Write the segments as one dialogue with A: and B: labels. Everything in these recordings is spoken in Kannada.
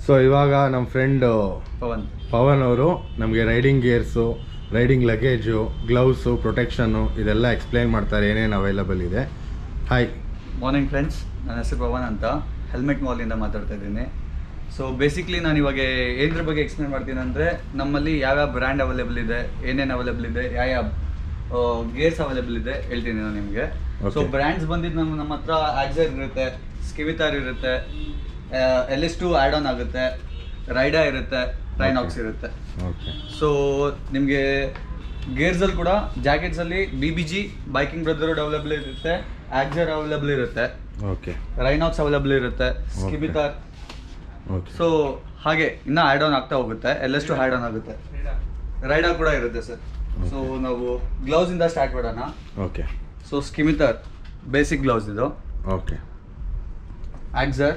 A: ಸೊ ಇವಾಗ ನಮ್ಮ ಫ್ರೆಂಡ್
B: ಪವನ್
A: ಪವನ್ ಅವರು ನಮಗೆ riding gears riding luggage gloves ಪ್ರೊಟೆಕ್ಷನ್ನು ಇದೆಲ್ಲ ಎಕ್ಸ್ಪ್ಲೈನ್ ಮಾಡ್ತಾರೆ ಏನೇನು ಅವೈಲಬಲ್ ಇದೆ ಹಾಯ್
B: ಮಾರ್ನಿಂಗ್ ಫ್ರೆಂಡ್ಸ್ ನನ್ನ ಹೆಸರು ಪವನ್ ಅಂತ ಹೆಲ್ಮೆಟ್ ಮಾಲಿಂದ ಮಾತಾಡ್ತಾ ಇದ್ದೀನಿ ಸೊ ಬೇಸಿಕ್ಲಿ ನಾನು ಇವಾಗ ಏದ್ರ ಬಗ್ಗೆ ಎಕ್ಸ್ಪ್ಲೇನ್ ಮಾಡ್ತೀನಿ ಅಂದರೆ ನಮ್ಮಲ್ಲಿ ಯಾವ್ಯಾವ ಬ್ರ್ಯಾಂಡ್ ಅವೈಲೇಬಲ್ ಇದೆ ಏನೇನು ಅವೈಲೇಬಲ್ ಇದೆ ಯಾವ್ಯಾವ ಗೇರ್ಸ್ ಅವೈಲೇಬಲ್ ಇದೆ ಹೇಳ್ತೀನಿ ನಾನು ನಿಮಗೆ ಸೊ
A: Okay.
B: ಬ್ರ್ಯಾಂಡ್ಸ್ ಬಂದಿದ್ದು ನಮ್ಮ ನಮ್ಮ ಹತ್ರ ಆಕ್ಸರ್ ಇರುತ್ತೆ ಸ್ಕಿವಿತಾರ್ ಇರುತ್ತೆ L S two add on ಆಗುತ್ತೆ ರೈಡಾ ಇರುತ್ತೆ ರೈನಾಕ್ಸ್
A: Okay.
B: ಇರುತ್ತೆ
A: ಓಕೆ
B: ಸೊ ನಿಮಗೆ ಗೇರ್ಸಲ್ಲಿ ಕೂಡ ಜಾಕೆಟ್ಸಲ್ಲಿ B B G biking brotherhood available ಇರುತ್ತೆ ಆಕ್ಸರ್ ಅವೈಲೇಬಲ್ ಇರುತ್ತೆ
A: ಓಕೆ
B: ರೈನಾಕ್ಸ್ ಅವೈಲೇಬಲ್ ಇರುತ್ತೆ ಸ್ಕಿಬಿತಾರ್
A: ಓಕೆ
B: ಸೊ ಹಾಗೆ ಇನ್ನೂ ಆ್ಯಡ್ ಆನ್ ಆಗ್ತಾ ಹೋಗುತ್ತೆ ಎಲ್ಲಷ್ಟು ಆ್ಯಡ್ ಆನ್ ಆಗುತ್ತೆ ರೈಡಾ ಕೂಡ ಇರುತ್ತೆ ಸರ್ ಸೊ ನಾವು ಗ್ಲೌಸ್ ಇಂದ ಸ್ಟಾರ್ಟ್ ಮಾಡೋಣ
A: okay
B: so Scimitar basic gloves ಇದು
A: okay
B: Axor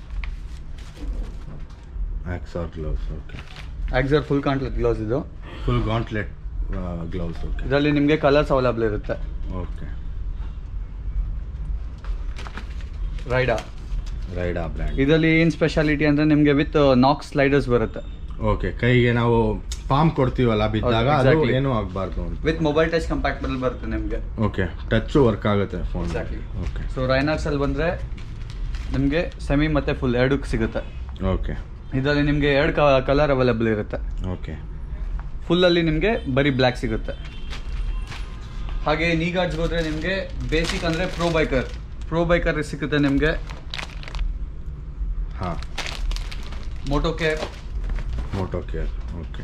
A: Axor gloves okay
B: Axor full gauntlet gloves ಇದು
A: ಫುಲ್ ಗಾಂಟ್ಲೆಟ್ ಗ್ಲೌಸ್ ಓಕೆ
B: ಇದರಲ್ಲಿ ನಿಮಗೆ ಕಲರ್ಸ್ ಅವೈಲೇಬಲ್ ಇರುತ್ತೆ
A: ಓಕೆ
B: ರೈಡಾ
A: ರೈಡಾ ಬ್ರ್ಯಾಂಡ್
B: ಇದರಲ್ಲಿ ಏನು ಸ್ಪೆಷಾಲಿಟಿ ಅಂದರೆ ನಿಮಗೆ ವಿತ್ ನಾಕ್ಸ್ ಸ್ಲೈಡರ್ಸ್ ಬರುತ್ತೆ
A: ಓಕೆ ಕೈಗೆ ನಾವು ಪಾಮ್ ಕೊಡ್ತೀವಲ್ಲ ಬಿದ್ದಾಗ
B: ಹೌದು,
A: ಅದು
B: exactly.
A: ಏನೂ ಆಗಬಾರ್ದು ಅಂತ
B: ವಿತ್ ಮೊಬೈಲ್ ಟಚ್ ಕಂಪ್ಯಾಕ್ಟಬಲ್ ಬರುತ್ತೆ ನಿಮಗೆ
A: ಓಕೆ ಟಚ್ಚು ವರ್ಕ್ ಆಗುತ್ತೆ phone
B: Exactly.
A: Okay
B: so Rynox ಅಲ್ಲಿ ಬಂದರೆ ನಿಮಗೆ ಸೆಮಿ ಮತ್ತು ಫುಲ್ ಎರಡಕ್ಕೆ ಸಿಗುತ್ತೆ
A: ಓಕೆ
B: ಇದರಲ್ಲಿ ನಿಮಗೆ ಎರಡು ಕಲರ್ ಅವೈಲೇಬಲ್ ಇರುತ್ತೆ
A: ಓಕೆ
B: ಫುಲ್ಲಲ್ಲಿ ನಿಮಗೆ ಬರೀ ಬ್ಲ್ಯಾಕ್ ಸಿಗುತ್ತೆ ಹಾಗೆ ನೀ ಗಾರ್ಡ್ಸ್ಗೆ ಹೋದರೆ ನಿಮಗೆ ಬೇಸಿಕ್ ಅಂದರೆ ಪ್ರೋ ಬೈಕರ್ ಪ್ರೋ ಬೈಕರ್ ಸಿಗುತ್ತೆ ನಿಮಗೆ
A: ಹಾಂ
B: moto care
A: moto care okay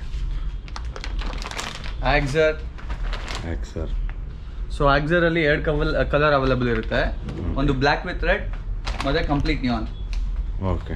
B: Axor
A: Axor
B: so ಆಕ್ಸರಲ್ಲಿ ಎರಡು ಕವಲ್ ಕಲರ್ ಅವೈಲೇಬಲ್ ಇರುತ್ತೆ ಒಂದು ಬ್ಲ್ಯಾಕ್ ವಿತ್ ರೆಡ್ ಮತ್ತು ಕಂಪ್ಲೀಟ್ ನ್ಯಾನ್
A: ಓಕೆ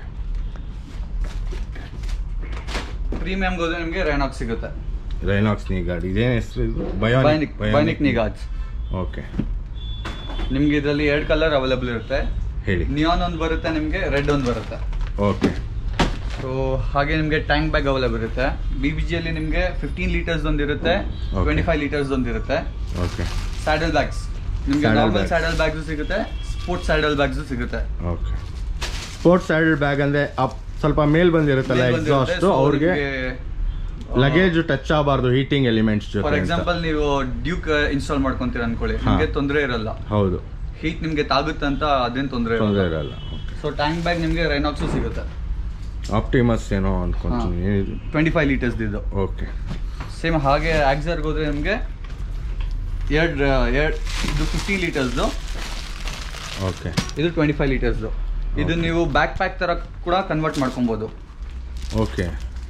B: ಪ್ರೀಮಿಯಮ್ಗೆ ಹೋದರೆ ನಿಮಗೆ ರೈನಾಕ್ಸ್ ಸಿಗುತ್ತೆ
A: ರೈನಾಕ್ಸ್ ನೀ ಗಾಡಿ ಇದೇನು ಹೆಸರು ಇದು
B: ಬೈನಿಕ್ ಬೈನಿಕ್ ನೀ ಗಾರ್ಡ್ಸ್
A: ಓಕೆ
B: ನಿಮ್ಗೆ ಇದರಲ್ಲಿ ಎರಡು ಕಲರ್ ಅವೈಲೇಬಲ್ ಇರುತ್ತೆ
A: ಹೇಳಿ
B: ನಿಯಾನ್ ಒಂದು ಬರುತ್ತೆ ನಿಮಗೆ ರೆಡ್ ಒಂದು ಬರುತ್ತೆ
A: ಓಕೆ
B: ಸೊ ಹಾಗೆ ನಿಮಗೆ ಟ್ಯಾಂಕ್ ಬ್ಯಾಗ್ ಅವೈಲೇಬಲ್ ಇರುತ್ತೆ ಬಿ ಬಿ ಜಿಯಲ್ಲಿ ನಿಮಗೆ ಫಿಫ್ಟೀನ್ ಲೀಟರ್ಸ್ ಒಂದು ಇರುತ್ತೆ
A: Okay.
B: ಟ್ವೆಂಟಿ ಫೈವ್ ಲೀಟರ್ಸ್ ಒಂದು ಇರುತ್ತೆ
A: ಓಕೆ
B: ಸ್ಯಾಡಲ್ ಬ್ಯಾಗ್ಸ್ ನಿಮಗೆ
A: Saddle
B: normal
A: bags.
B: Saddle bags ಸಿಗುತ್ತೆ ಸ್ಪೋರ್ಟ್ಸ್ ಸ್ಯಾಡಲ್ ಬ್ಯಾಗ್ಸು ಸಿಗುತ್ತೆ
A: ಓಕೆ ಸ್ಪೋರ್ಟ್ಸ್ ಸ್ಯಾಡಲ್ ಬ್ಯಾಗ್ ಅಂದರೆ ಅಪ್ ಸ್ವಲ್ಪ ಮೇಲ್ ಬಂದಿರುತ್ತಲ್ಲ ಎಕ್ಸಾಸ್ಟ್ ಅವ್ರಿಗೆ ಲಗೇಜ್ ಟಚ್ ಆಗಬಾರ್ದು ಹೀಟಿಂಗ್ ಎಲಿಮೆಂಟ್ಸ್ ಜೊತೆ
B: ಫಾರ್
A: ಅಂತ.
B: ಎಕ್ಸಾಂಪಲ್ ನೀವು ಡ್ಯೂಕ್ ಇನ್ಸ್ಟಾಲ್ ಮಾಡ್ಕೊಂತೀರ ಅನ್ಕೊಳ್ಳಿ
A: ಹಾ.
B: ನಿಮಗೆ ತೊಂದರೆ ಇರಲ್ಲ
A: ಹೌದು
B: ಹೀಟ್ ನಿಮಗೆ ತಾಗುತ್ತಂತ ಅದೇನು ತೊಂದರೆ
A: ತೊಂದರೆ
B: ಇರಲ್ಲ
A: ಇರಲ್ಲ ಓಕೆ
B: ಸೊ ಟ್ಯಾಂಕ್ ಬ್ಯಾಗ್ ನಿಮಗೆ ರೈನಾಕ್ಸು ಸಿಗುತ್ತೆ
A: ಆಪ್ಟಿಮಸ್ ಏನೋ ಅನ್ಕೊಂತೀನಿ
B: ಟ್ವೆಂಟಿ ಫೈವ್ ಲೀಟರ್ಸ್ ಇದು
A: ಓಕೆ
B: ಸೇಮ್ ಹಾಗೆ ಆಕ್ಸರ್ಗೆ ಹೋದ್ರೆ ನಿಮಗೆ ಎರಡು ಎರಡು ಇದು ಫಿಫ್ಟಿ ಲೀಟರ್ಸ್ದು
A: ಓಕೆ
B: ಇದು ಟ್ವೆಂಟಿ ಫೈವ್ ಲೀಟರ್ಸ್ದು ಇದು
A: Okay.
B: ನೀವು ಬ್ಯಾಕ್ ಪ್ಯಾಕ್ ಥರ ಕೂಡ ಕನ್ವರ್ಟ್ ಮಾಡ್ಕೊಬೋದು
A: okay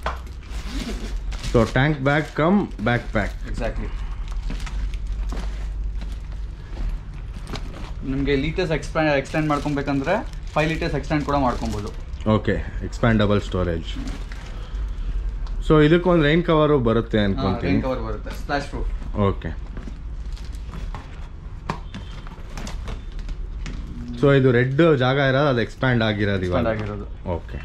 A: so tank bag come backpack
B: exactly ನಿಮಗೆ ಲೀಟರ್ಸ್ ಎಕ್ಸ್ಪ್ಯಾಂಡ್ ಎಕ್ಸ್ಟೆಂಡ್ ಮಾಡ್ಕೊಬೇಕಂದ್ರೆ ಫೈವ್ ಲೀಟರ್ಸ್ ಎಕ್ಸ್ಟೆಂಡ್ ಕೂಡ ಮಾಡ್ಕೊಬೋದು
A: ಓಕೆ ಎಕ್ಸ್ಪ್ಯಾಂಡಬಲ್ ಸ್ಟೋರೇಜ್ ಸೊ ಇದಕ್ಕೊಂದು ರೈನ್ ಕವರು ಬರುತ್ತೆ
B: ರೈನ್
A: ಅನ್ಕೊಂತೀನಿ
B: ಕವರ್ ಬರುತ್ತೆ ಸ್ಪ್ಲಾಶ್ ಪ್ರೂಫ್
A: ಓಕೆ ಸೊ ಇದು ರೆಡ್ ಜಾಗ ಇರೋದು ಅದು ಎಕ್ಸ್ಪ್ಯಾಂಡ್ ಆಗಿರೋದು
B: ಎಕ್ಸ್ಪ್ಯಾಂಡ್
A: ಇವಾಗ
B: ಆಗಿರೋದು
A: ಓಕೆ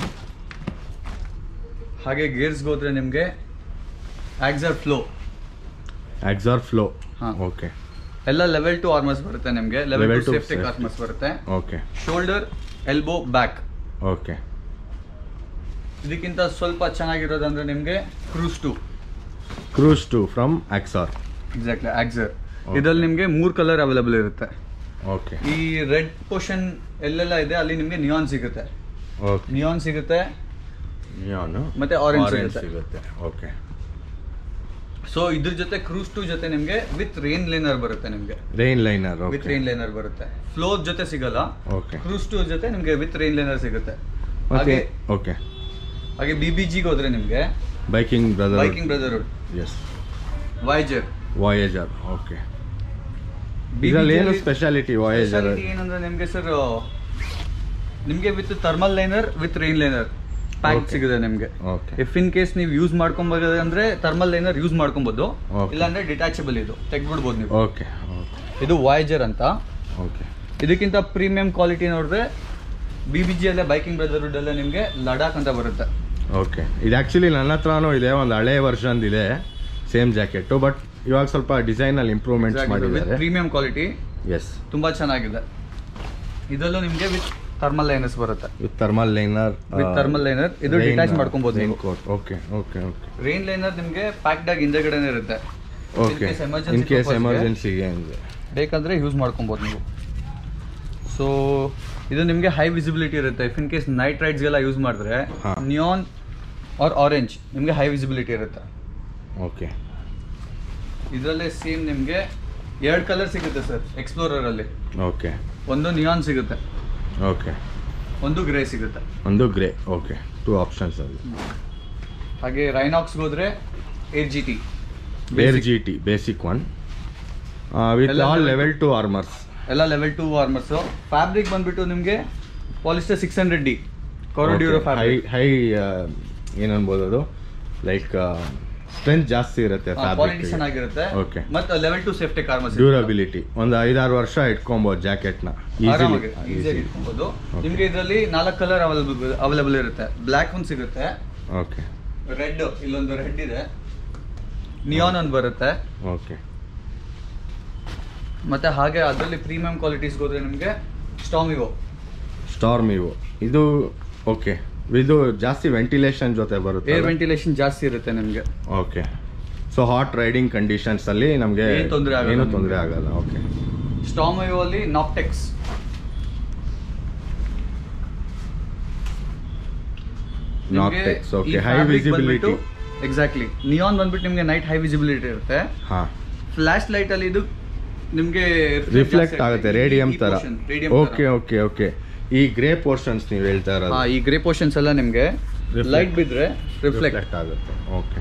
B: ಹಾಗೆ ಗೇರ್ಸ್ಗೆ ಹೋದ್ರೆ ನಿಮಗೆ ಆಕ್ಸರ್ ಫ್ಲೋ
A: ಎಕ್ಸಾರ್ ಫ್ಲೋ
B: ಹಾ.
A: ಓಕೆ
B: ಎಲ್ಲ ಲೆವೆಲ್ ಟು ಆರ್ಮರ್ಸ್ ಬರುತ್ತೆ ನಿಮಗೆ level
A: Level
B: two
A: two
B: safety
A: safety.
B: Armours ಬರುತ್ತೆ
A: okay
B: shoulder elbow back
A: okay
B: ಇದಕ್ಕಿಂತ ಸ್ವಲ್ಪ ಚೆನ್ನಾಗಿರೋದಂದ್ರೆ ನಿಮಗೆ cruise two
A: cruise two from Axor
B: exactly Axor
A: Okay.
B: ಇದರಲ್ಲಿ ನಿಮಗೆ ಮೂರು ಕಲರ್ ಅವೈಲೇಬಲ್ ಇರುತ್ತೆ
A: ಓಕೆ
B: ಈ ರೆಡ್ ಪೋರ್ಷನ್ ಎಲ್ಲೆಲ್ಲ ಇದೆ ಅಲ್ಲಿ ನಿಮಗೆ ನಿಯಾನ್ ಸಿಗುತ್ತೆ
A: ಓಕೆ
B: ನಿಯಾನ್ ಸಿಗುತ್ತೆ
A: ಯಾನು
B: ಮತ್ತೆ orange
A: ಆರೆಂಜ್
B: ಸಿಗುತ್ತೆ.
A: ಸಿಗುತ್ತೆ ಓಕೆ
B: ಸೊ ಇದ್ರ ಜೊತೆ ಕ್ರೂಸ್ ಟು ಜೊತೆ ನಿಮಗೆ ವಿತ್ ರೈನ್ ಲೈನರ್ ಬರುತ್ತೆ ನಿಮಗೆ
A: rain liner
B: with
A: okay
B: rain liner ಬರುತ್ತೆ ಫ್ಲೋ ಜೊತೆ ಸಿಗಲ್ಲ
A: ಓಕೆ
B: ಕ್ರೂಸ್ ಟು ಜೊತೆ ನಿಮಗೆ ವಿತ್ ರೈನ್ ಲೈನರ್ ಸಿಗುತ್ತೆ
A: ಮತ್ತೆ
B: ಹಾಗೆ
A: ಓಕೆ
B: ಹಾಗೆ ಬಿ ಬಿ ಜಿಗೆ ಹೋದ್ರೆ ನಿಮಗೆ
A: biking brother
B: biking brotherhood
A: S
B: Voyager
A: Voyager okay ಇದರಲ್ಲಿ ಏನು ಸ್ಪೆಷಾಲಿಟಿ ವಾಯೇಜರ್
B: ಏನಂದ್ರೆ ನಿಮಗೆ ಸರ್ ನಿಮಗೆ with thermal liner with rain liner pack
A: Okay.
B: ಸಿಗುತ್ತೆ ನಿಮಗೆ
A: ಓಕೆ
B: ಇಫ್ ಇನ್ ಕೇಸ್ ನೀವು ಯೂಸ್ ಮಾಡ್ಕೊಬೋದು ಅಂದ್ರೆ ಥರ್ಮಲ್ ಲೈನರ್ ಯೂಸ್ ಮಾಡ್ಕೊಬೋದು
A: Okay.
B: ಇಲ್ಲಾಂದ್ರೆ ಡಿಟ್ಯಾಚಬಲ್ ಇದು ತೆಗ್ದ್ಬಿಡ್ಬೋದು ನೀವು
A: ಓಕೆ ಓಕೆ
B: ಇದು ವಾಯೇಜರ್ ಅಂತ
A: ಓಕೆ
B: ಇದಕ್ಕಿಂತ ಪ್ರೀಮಿಯಂ ಕ್ವಾಲಿಟಿ ನೋಡಿದ್ರೆ ಬಿ ಬಿ ಜಿ ಅಲ್ಲೇ ಬೈಕಿಂಗ್ ಬ್ರದರ್ಹುಡ್ ಅಲ್ಲೇ ನಿಮಗೆ ಲಡಾಖ್ ಅಂತ ಬರುತ್ತೆ
A: ಓಕೆ ಇದು ಆ್ಯಕ್ಚುಲಿ ನನ್ನ ಹತ್ರನೂ ಇದೆ ಒಂದು ಹಳೆ ವರ್ಷನ್ ಇದೆ ಸೇಮ್ ಜಾಕೆಟು ಬಟ್ ಇವಾಗ ಸ್ವಲ್ಪ ಡಿಸೈನಲ್ಲಿ ಇಂಪ್ರೂವ್ಮೆಂಟ್ಸ್
B: ವಿತ್
A: ಮಾಡಿದ್ದಾರೆ
B: ಪ್ರೀಮಿಯಂ ಕ್ವಾಲಿಟಿ
A: ಎಸ್
B: ತುಂಬಾ ಚೆನ್ನಾಗಿದೆ ಇದರಲ್ಲೂ ನಿಮಗೆ ವಿತ್ ಥರ್ಮಲ್ ಲೈನರ್ಸ್ ಬರುತ್ತೆ
A: with thermal liner
B: with thermal liner ಇದು ಡಿಟ್ಯಾಚ್ ಮಾಡ್ಕೊಬೋದು ನೀವು
A: okay okay okay
B: rain liner ನಿಮಗೆ ಪ್ಯಾಕ್ಡ್ ಆಗಿ ಹಿಂದೆಗಡೆನೇ ಇರುತ್ತೆ
A: okay
B: case emergency
A: in case
B: purpose ಗೆ-
A: ಎಮರ್ಜೆನ್ಸಿಗೆ ಅಂದರೆ
B: ಬೇಕಂದ್ರೆ ಯೂಸ್ ಮಾಡ್ಕೊಬೋದು ನೀವು ಸೊ ಇದು ನಿಮಗೆ ಹೈ ವಿಸಿಬಿಲಿಟಿ ಇರುತ್ತೆ ಇಫ್ ಇನ್ ಕೇಸ್ ನೈಟ್ ರೈಡ್ಸ್ಗೆಲ್ಲ ಯೂಸ್ ಮಾಡಿದ್ರೆ
A: ಹಾ.
B: ನಿಯಾನ್ ಆರ್ ಆರೆಂಜ್ ನಿಮಗೆ ಹೈ ವಿಸಿಬಿಲಿಟಿ ಇರುತ್ತೆ
A: ಓಕೆ
B: ಇದರಲ್ಲೇ ಸೇಮ್ ನಿಮಗೆ ಎರಡು ಕಲರ್ ಸಿಗುತ್ತೆ ಸರ್ ಎಕ್ಸ್ಪ್ಲೋರರ್ ಅಲ್ಲಿ
A: ಓಕೆ
B: ಒಂದು ನಿಯಾನ್ ಸಿಗುತ್ತೆ
A: ಓಕೆ
B: ಒಂದು ಗ್ರೇ ಸಿಗುತ್ತೆ
A: ಒಂದು ಗ್ರೇ ಓಕೆ ಟೂ ಆಪ್ಷನ್ಸ್ ಅದು
B: ಹಾಗೆ ರೈನಾಕ್ಸ್ಗೆ ಹೋದ್ರೆ at G T
A: bare G T basic one with
B: ಎಲ್ಲ
A: all
B: level
A: level two armours
B: ಎಲ್ಲ ಲೆವೆಲ್ ಟೂ ವಾರ್ಮರ್ಸು ಫ್ಯಾಬ್ರಿಕ್ ಬಂದ್ಬಿಟ್ಟು ನಿಮಗೆ polyester six hundred D Cordura
A: high
B: fabric
A: high ಏನನ್ಬೋದು ಅದು ಲೈಕ್ ಸ್ಟ್ರೆಂತ್ ಜಾಸ್ತಿ ಇರುತ್ತೆ
B: ಕ್ವಾಲಿಟಿ
A: ಫ್ಯಾಬ್ರಿಕ್
B: ಚೆನ್ನಾಗಿರುತ್ತೆ
A: Okay.
B: ಮತ್ತೆ ಲೆವೆಲ್ ಟು ಸೇಫ್ಟಿ ಕಾರ್ಮಸ್
A: ಡ್ಯೂರಬಿಲಿಟಿ ಒಂದು ಐದಾರು ವರ್ಷ ಇಟ್ಕೊಬೋದು ಜಾಕೆಟ್ನ
B: ಆರಾಮಾಗಿ
A: ಈಸಿಲಿ
B: ಈಸಿಯಾಗಿ ಇಟ್ಕೊಬೋದು ನಿಮಗೆ ಇದರಲ್ಲಿ ನಾಲ್ಕು ಕಲರ್ ಅವೈಲಬಲ್ ಅವೈಲೇಬಲ್ ಇರುತ್ತೆ ಬ್ಲ್ಯಾಕ್ ಒಂದು ಸಿಗುತ್ತೆ
A: ಓಕೆ
B: ರೆಡ್ ಇಲ್ಲೊಂದು ರೆಡ್ ಇದೆ ನಿಯಾನ್ ಒಂದು ಬರುತ್ತೆ
A: ಓಕೆ
B: ಮತ್ತೆ ಹಾಗೆ ಅದರಲ್ಲಿ ಪ್ರೀಮಿಯಂ ಕ್ವಾಲಿಟೀಸ್ಗೆ ಹೋದ್ರೆ ನಿಮಗೆ ಸ್ಟಾಮ್ ಇವು
A: ಸ್ಟಾರ್ಮ್ ಇವು ಇದು ಓಕೆ ಇದು ಜಾಸ್ತಿ ವೆಂಟಿಲೇಷನ್ ಜೊತೆ ಬರುತ್ತೆ
B: ಏರ್ ವೆಂಟಿಲೇಷನ್ ಜಾಸ್ತಿ ಇರುತ್ತೆ ನಿಮಗೆ
A: okay so hot riding conditions ಅಲ್ಲಿ ನಮಗೆ
B: ಏನ್ ತೊಂದ್ರೆ ಆಗಲ್ಲ
A: ಏನು
B: ನಿಮ್ಗೆ.
A: ತೊಂದರೆ ಆಗಲ್ಲ ಓಕೆ
B: ಸ್ಟಾಮ್ ಇವು ಅಲ್ಲಿ ನಾಪ್ಟೆಕ್ಸ್
A: ನಾಪ್ಟೆಕ್ಸ್ okay high visibility
B: exactly neon ಬಂದ್ಬಿಟ್ಟು ನಿಮಗೆ ನೈಟ್ ಹೈ ವಿಸಿಬಿಲಿಟಿ ಇರುತ್ತೆ
A: ಹಾ
B: ಫ್ಲಾಶ್ ಲೈಟ್ ಅಲ್ಲಿ ಇದು ನಿಮಗೆ
A: ರಿಫ್ಲೆಕ್ಟ್ ಆಗುತ್ತೆ ರೇಡಿಯಂ ತರ
B: ರೇಡಿಯಂ
A: ಓಕೆ ಓಕೆ ಓಕೆ ಈ ಗ್ರೇ ಪೋರ್ಷನ್ಸ್ ನೀವು ಹೇಳ್ತಾ
B: ಹಾ
A: ಇರೋದು
B: ಈ ಗ್ರೇ ಪೋರ್ಷನ್ಸ್ ಎಲ್ಲ ನಿಮಗೆ
A: Reflect.
B: ಲೈಟ್ ಬಿದ್ರೆ ರಿಫ್ಲೆಕ್ಟ್
A: ರಿಫ್ಲೆಕ್ಟ್ ಆಗುತ್ತೆ ಓಕೆ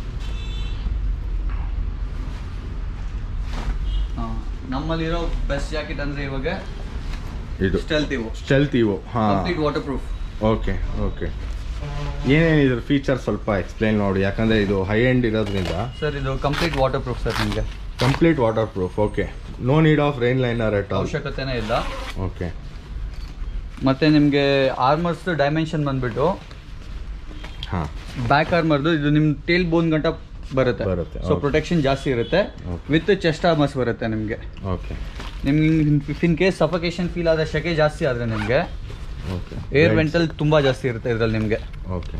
B: ನಮ್ಮಲ್ಲಿರೋ ಬೆಸ್ಟ್ ಜಾಕೆಟ್ ಅಂದ್ರೆ ಇವಾಗ
A: ಇದು
B: ಸ್ಟೆಲ್ತ್ ಇವು
A: ಸ್ಟೆಲ್ತ್ ಇವು ಹಾ
B: complete waterproof
A: okay okay ಏನೇನು ಇದ್ರ ಫೀಚರ್ ಸ್ವಲ್ಪ ಎಕ್ಸ್ಪ್ಲೈನ್ ನೋಡಿ ಯಾಕಂದ್ರೆ ಇದು ಹೈ ಎಂಡ್ ಇರೋದ್ರಿಂದ
B: ಸರ್ ಇದು ಕಂಪ್ಲೀಟ್ ವಾಟರ್ ಪ್ರೂಫ್ ಸರ್ ನಿಮಗೆ
A: complete waterproof okay no need of rain liner at all
B: ಅವಶ್ಯಕತೆನೇ ಇಲ್ಲ
A: ಓಕೆ
B: ಮತ್ತೆ ನಿಮಗೆ ಆರ್ಮರ್ಸ್ ಡೈಮೆನ್ಷನ್ ಬಂದ್ಬಿಟ್ಟು
A: ಹಾಂ
B: ಬ್ಯಾಕ್ ಆರ್ಮರ್ದು ಇದು ನಿಮ್ಮ ಟೇಲ್ ಬೋನ್ ಗಂಟ ಬರುತ್ತೆ
A: ಬರುತ್ತೆ,
B: ಸೊ
A: okay.
B: ಪ್ರೊಟೆಕ್ಷನ್ ಜಾಸ್ತಿ ಇರುತ್ತೆ
A: Okay.
B: ವಿತ್ ಚೆಸ್ಟ್ ಆರ್ಮರ್ಸ್ ಬರುತ್ತೆ ನಿಮಗೆ
A: ಓಕೆ
B: ನಿಮ್ಗೆ ಇನ್ ಕೇಸ್ ಸಫಕೇಶನ್ ಫೀಲ್ ಆದ ಶೆಕೆ ಜಾಸ್ತಿ ಆದರೆ ನಿಮಗೆ
A: ಓಕೆ
B: ಏರ್ ವೆಂಟಲ್ ತುಂಬ ಜಾಸ್ತಿ ಇರುತ್ತೆ ಇದರಲ್ಲಿ ನಿಮಗೆ
A: ಓಕೆ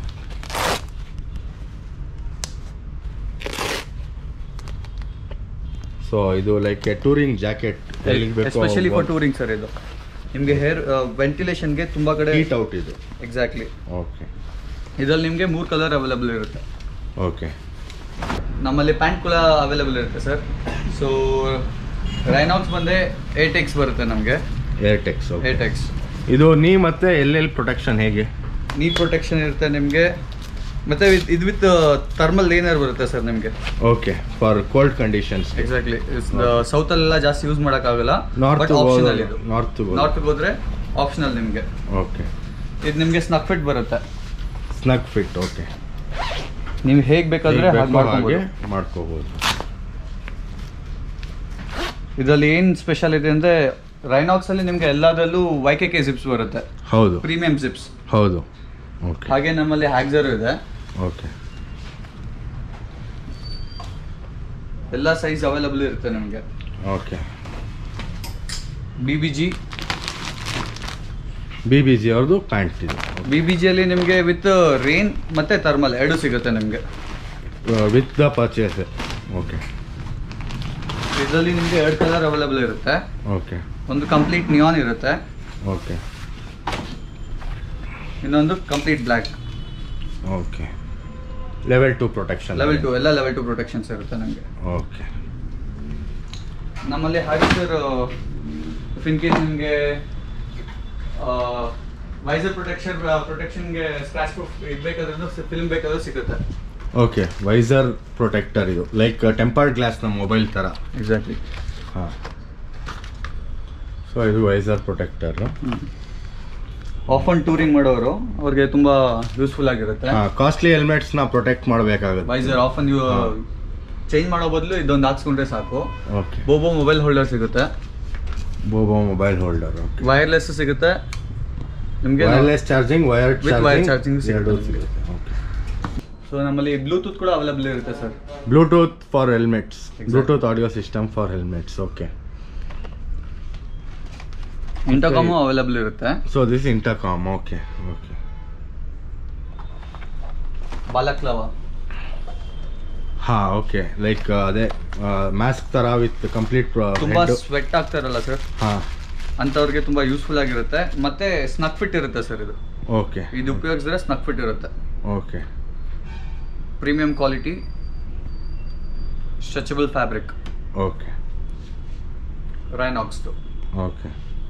A: ಸೊ ಇದು ಲೈಕ್ ಟೂರಿಂಗ್ ಜಾಕೆಟ್ ಎಲ್ಲಿಗೆ ಬೇಕು
B: ಎಸ್ಪೆಷಲಿ ಫಾರ್ ಟೂರಿಂಗ್ ಸರ್ ಇದು ನಿಮಗೆ ಹೇರ್ ವೆಂಟಿಲೇಷನ್ಗೆ ತುಂಬ ಕಡೆ
A: ಹೀಟ್ ಔಟ್ ಇದು
B: ಎಕ್ಸಾಕ್ಟ್ಲಿ
A: ಓಕೆ
B: ಇದರಲ್ಲಿ ನಿಮಗೆ ಮೂರು ಕಲರ್ ಅವೈಲೇಬಲ್ ಇರುತ್ತೆ
A: ಓಕೆ
B: ನಮ್ಮಲ್ಲಿ ಪ್ಯಾಂಟ್ ಕೂಡ ಅವೈಲೇಬಲ್ ಇರುತ್ತೆ ಸರ್ ಸೊ ರೈನಾಕ್ಸ್ ಬಂದೆ ಏಟ್ ಎಕ್ಸ್ ಬರುತ್ತೆ ನಮಗೆ
A: ಏರ್ಟೆಕ್ಸ್
B: ಏಟ್ ಎಕ್ಸ್
A: ಇದು ನೀ ಮತ್ತೆ ಎಲ್ಲೆಲ್ಲಿ ಪ್ರೊಟೆಕ್ಷನ್ ಹೇಗೆ
B: ನೀ ಪ್ರೊಟೆಕ್ಷನ್ ಇರುತ್ತೆ ನಿಮಗೆ ಮತ್ತೆ with- ಇದು ವಿತ್ ಥರ್ಮಲ್ ಲೇನರ್ ಬರುತ್ತೆ ಸರ್ ನಿಮಗೆ
A: okay for cold conditions
B: exactly ಸೌತಲ್ಲೆಲ್ಲ ಜಾಸ್ತಿ ಯೂಸ್ ಮಾಡೋಕ್ಕಾಗಲ್ಲ
A: ನಾರ್ತ್
B: ಬಟ್ ಆಪ್ಷನಲ್ ಇದು
A: ನಾರ್ತ್
B: ನಾರ್ತ್ಗೆ ಹೋದ್ರೆ ಆಪ್ಷನಲ್ ನಿಮಗೆ
A: ಓಕೆ
B: ಇದು ನಿಮಗೆ ಸ್ನಕ್ ಫಿಟ್ ಬರುತ್ತೆ
A: ಸ್ನಗ್ ಫಿಟ್ ಓಕೆ
B: ನೀವು ಹೇಗೆ ಬೇಕಾದ್ರೆ ಹಾಗೆ
A: ಹಾಗೆ
B: ಮಾಡ್ಕೊಬೋದು
A: ಮಾಡ್ಕೋಬಹುದು
B: ಇದರಲ್ಲಿ ಏನು ಸ್ಪೆಷಲ್ ಇದೆ ಅಂದರೆ ರೈನಾಕ್ಸ್ ಅಲ್ಲಿ ನಿಮಗೆ ಎಲ್ಲದರಲ್ಲೂ ವೈ ಕೆ ಕೆ ಜಿಪ್ಸ್ ಬರುತ್ತೆ
A: ಹೌದು
B: ಪ್ರೀಮಿಯಂ ಜಿಪ್ಸ್
A: ಹೌದು ಓಕೆ
B: ಹಾಗೆ ನಮ್ಮಲ್ಲಿ ಹ್ಯಾಗ್ಸರ್ ಇದೆ
A: ಓಕೆ
B: ಎಲ್ಲ ಸೈಜ್ ಅವೈಲಬಲ್ ಇರುತ್ತೆ ನಿಮಗೆ
A: okay
B: B B G
A: B B G ಅವ್ರದ್ದು ಪ್ಯಾಂಟ್ ಇದು
B: ಬಿ ಬಿ ಜಿಯಲ್ಲಿ ನಿಮಗೆ ವಿತ್ ರೇನ್ ಮತ್ತೆ ಥರ್ಮಲ್ ಎರಡು ಸಿಗುತ್ತೆ ನಿಮಗೆ
A: ವಿತ್ ದ ಪರ್ಚೇಸ್ ಓಕೆ
B: ಇದರಲ್ಲಿ ನಿಮಗೆ ಎರಡು ಕಲರ್ ಅವೈಲಬಲ್ ಇರುತ್ತೆ
A: ಓಕೆ
B: ಒಂದು ಕಂಪ್ಲೀಟ್ ನಿಯಾನ್ ಇರುತ್ತೆ
A: ಓಕೆ
B: ಇನ್ನೊಂದು complete black
A: okay level two protection
B: level two ಎಲ್ಲ ಲೆವೆಲ್ ಟು ಪ್ರೊಟೆಕ್ಷನ್ಸ್ ಇರುತ್ತೆ ನಮಗೆ
A: ಓಕೆ
B: ನಮ್ಮಲ್ಲಿ ಹಾಗೆ ಸರ್ ಇನ್ ಕೇಸ್ ನಿಮಗೆ ವೈಸರ್ ಪ್ರೊಟೆಕ್ಷನ್ ಪ್ರೊಟೆಕ್ಷನ್ಗೆ ಸ್ಕ್ರಾಚ್ ಪ್ರೂಫ್ ಇದು ಬೇಕಾದ್ರೂ ಫಿಲ್ಮ್ ಬೇಕಾದ್ರೂ ಸಿಗುತ್ತೆ
A: ಓಕೆ ವೈಸರ್ ಪ್ರೊಟೆಕ್ಟರ್ ಇದು ಲೈಕ್ ಟೆಂಪರ್ಡ್ ಗ್ಲಾಸ್ ನಮ್ಮ ಮೊಬೈಲ್ ಥರ
B: ಎಕ್ಸಾಕ್ಟ್ಲಿ
A: ಹಾಂ ಸೊ ಇದು visor protector
B: off on touring ಮಾಡೋರು ಅವ್ರಿಗೆ ತುಂಬಾ ಯೂಸ್ಫುಲ್ ಆಗಿರುತ್ತೆ
A: ಕಾಸ್ಟ್ಲಿ ಹೆಲ್ಮೆಟ್ಸ್ನ ಪ್ರೊಟೆಕ್ಟ್ ಮಾಡಬೇಕಾಗುತ್ತೆ
B: ವೈಸರ್ ಆಫ್ ಆನ್
A: ಹಾ.
B: ಚೇಂಜ್ ಮಾಡೋ ಬದಲು ಇದೊಂದು ಹಾಕ್ಸ್ಕೊಂಡ್ರೆ ಸಾಕು
A: ಓಕೆ
B: ಬೋಬೋ ಮೊಬೈಲ್ ಹೋಲ್ಡರ್ ಸಿಗುತ್ತೆ
A: Bobo mobile holder okay
B: wireless ಸಿಗುತ್ತೆ ನಿಮಗೆ
A: wireless charging wire
B: With wire
A: charging
B: charging
A: ಎರಡೂ
B: ಸಿಗುತ್ತೆ
A: ಸಿಗುತ್ತೆ ಓಕೆ
B: ಸೊ ನಮ್ಮಲ್ಲಿ ಬ್ಲೂಟೂತ್ ಕೂಡ ಅವೈಲಬಲ್ ಇರುತ್ತೆ sir
A: Bluetooth for helmets
B: Exactly.
A: Bluetooth audio system for helmets okay
B: intercom available ಇರುತ್ತೆ
A: so this intercom okay okay
B: balaclava
A: ಹಾ ಓಕೆ ಲೈಕ್ ಅದೇ ಮಾಸ್ಕ್ ತರ ವಿತ್ ಕಂಪ್ಲೀಟ್
B: ತುಂಬಾ ಸ್ವೆಟ್ ಆಗ್ತಾರಲ್ಲ ಸರ್
A: ಹಾ
B: ಅಂಥವ್ರಿಗೆ ತುಂಬಾ ಯೂಸ್ಫುಲ್ ಆಗಿರುತ್ತೆ ಮತ್ತೆ ಸ್ನಕ್ ಫಿಟ್ ಇರುತ್ತೆ ಸರ್ ಇದು
A: ಓಕೆ
B: ಇದು ಉಪಯೋಗಿಸಿದ್ರೆ ಸ್ನಕ್ ಫಿಟ್ ಇರುತ್ತೆ
A: okay
B: premium quality stretchable fabric
A: okay
B: ರೈನಾಕ್ಸ್ದು
A: okay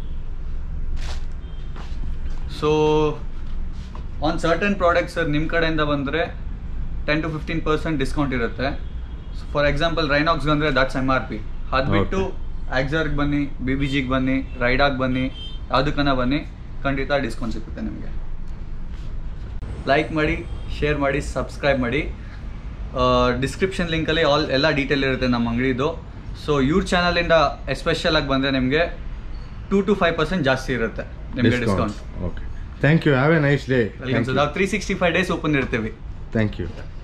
B: so on certain products sir ನಿಮ್ಮ ಕಡೆಯಿಂದ ಬಂದರೆ ten to fifteen percent discount ಇರುತ್ತೆ ಫಾರ್ ಎಕ್ಸಾಂಪಲ್ ರೈನಾಕ್ಸ್ ಅಂದರೆ ದಟ್ಸ್ ಎಮ್ ಆರ್ ಪಿ ಅದು ಬಿಟ್ಟು ಆಕ್ಸರ್ಗೆ ಬನ್ನಿ ಬಿ ಬಿ ಜಿಗೆ ಬನ್ನಿ ರೈಡಾಗ್ ಬನ್ನಿ ಯಾವುದಕ್ಕನ ಬನ್ನಿ ಖಂಡಿತ ಡಿಸ್ಕೌಂಟ್ ಸಿಗುತ್ತೆ ನಿಮಗೆ ಲೈಕ್ ಮಾಡಿ ಶೇರ್ ಮಾಡಿ ಸಬ್ಸ್ಕ್ರೈಬ್ ಮಾಡಿ ಡಿಸ್ಕ್ರಿಪ್ಷನ್ ಲಿಂಕಲ್ಲಿ ಆಲ್ ಎಲ್ಲ ಡೀಟೇಲ್ ಇರುತ್ತೆ ನಮ್ಮ ಅಂಗಡಿದು ಸೊ ಇವ್ರ ಚಾನಲಿಂದ ಎಸ್ಪೆಷಲ್ ಆಗಿ ಬಂದರೆ ನಿಮಗೆ ಟೂ ಟು ಫೈವ್ ಪರ್ಸೆಂಟ್ ಜಾಸ್ತಿ ಇರುತ್ತೆ ನಿಮಗೆ discount
A: okay thank you have a nice day
B: welcome sir ನಾವು three sixty five days open ಇರ್ತೀವಿ
A: ಥ್ಯಾಂಕ್ ಯು